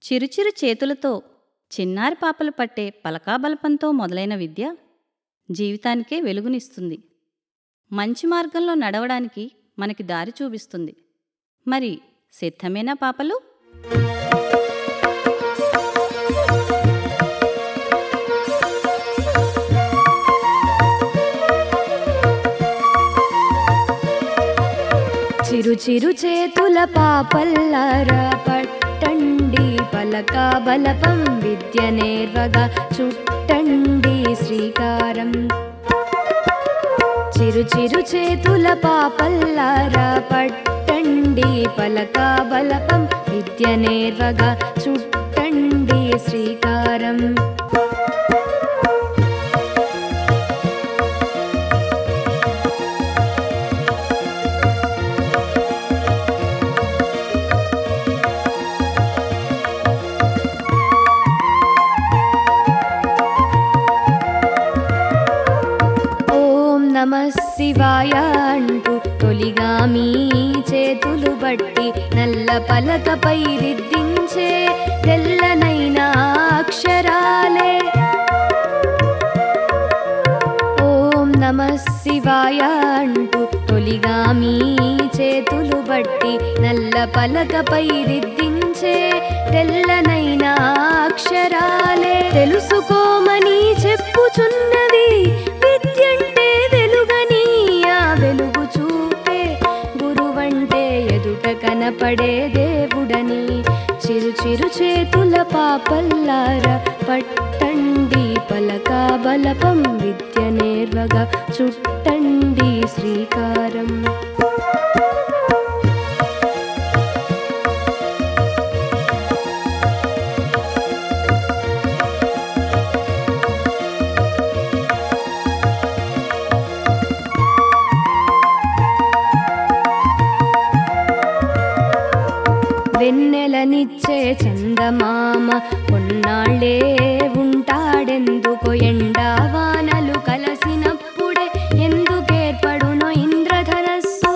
చిరుచిరు చేతులతో చిన్నారి పాపలు పట్టే పలకాబలపంతో మొదలైన విద్య జీవితానికే వెలుగునిస్తుంది మంచి మార్గంలో నడవడానికి మనకి దారి చూపిస్తుంది మరి సిద్ధమేనా పాపలు చిరు చిరు చేతుల పాపల్లారా పట్టండి పలక బలపం విద్య నేర్వగా చుట్టండి శ్రీకారం చిరు చిరు చేతుల పాపల్లారా పట్టండి పలక బలపం విద్య నేర్వగా చుట్టండి శ్రీకారం ఓం నమ శివాయ అంటూ తొలిగా మీ చేతులు బట్టి నల్ల పలకపై దిద్దించే తెల్లనైన అక్షరాలే ఓం నమ శివాయ అంటూ తొలిగా మీ చేతులు బట్టి నల్ల పలకపై దిద్దించే తెల్లనైన అక్షరాలే తెలుసుకోమని చెప్పుచున్నవి విద్యంటే వెలుగని ఆ వెలుగు చూపే గురువంటే ఎదుట కనపడే దేవుడని చిరు చిరు చేతుల పాపల్లార పట్టండి పలక బలపం విద్య నేర్వగా చుట్టండి శ్రీకారం వెన్నెలనిచ్చే చందమామ కొన్నాళ్ళే ఉంటాడెందుకో ఎండా వానలు కలసినప్పుడే ఎందుకేర్పడునో ఇంద్రధనస్సు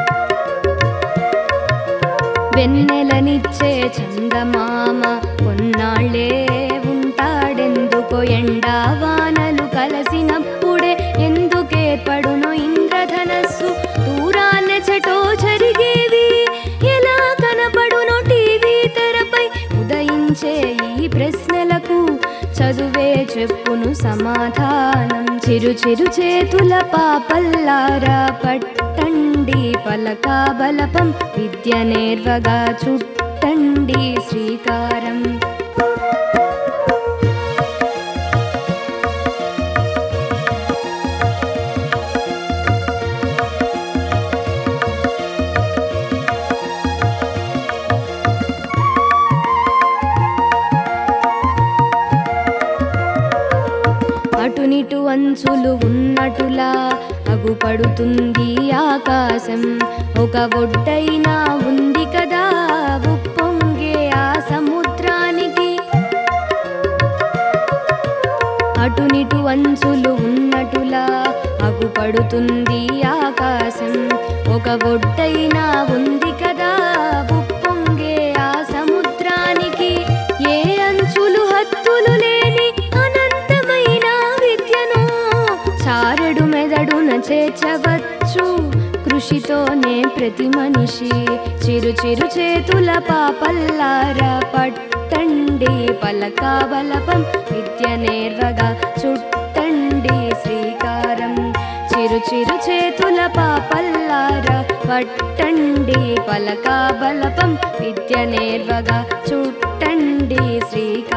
వెన్నెలనిచ్చే చందమామ కొన్నాళ్ళే ఉంటాడెందుకో ఎండా వానలు కలసినప్పుడే ఎందుకేర్పడునో ఇంద్రధనస్సు దూరాన్న చెటో జరిగేవి ఎలా కనపడునో టీవీ తెరపై ఉదయించే ఈ ప్రశ్నలకు చదువే చెప్పును సమాధానం చిరు చిరు చేతుల పాపల్లారా పట్టండి పలక బలపం విద్య నేర్వగా చుట్టండి శ్రీకారం అటునిటు అంచులు ఉన్నటులా అగుపడుతుంది ఆకాశం ఒక ఒడ్డైనా ఉంది కదా ఉప్పొంగే ఆ సముద్రానికి అటునిటు అంచులు ఉన్నటులా అగుపడుతుంది ఆకాశం ఒక ఒడ్డైనా ఉంది కదా ఉప్పొంగే ఆ సముద్రానికి ఏ అంచులు హద్దులు లేని అనంతమైన విద్యను చారడు మెదడున చేర్చవచ్చు కృషితోనే ప్రతి మనిషి చిరు చిరు చేతుల పాపల్లారా పట్టండి పలక బలపం విద్య నేర్వగా చుట్టండి శ్రీకారం చిరు చిరు చేతుల పాపల్లారా పట్టండి పలక బలపం విద్య నేర్వగా చుట్టండి శ్రీకారం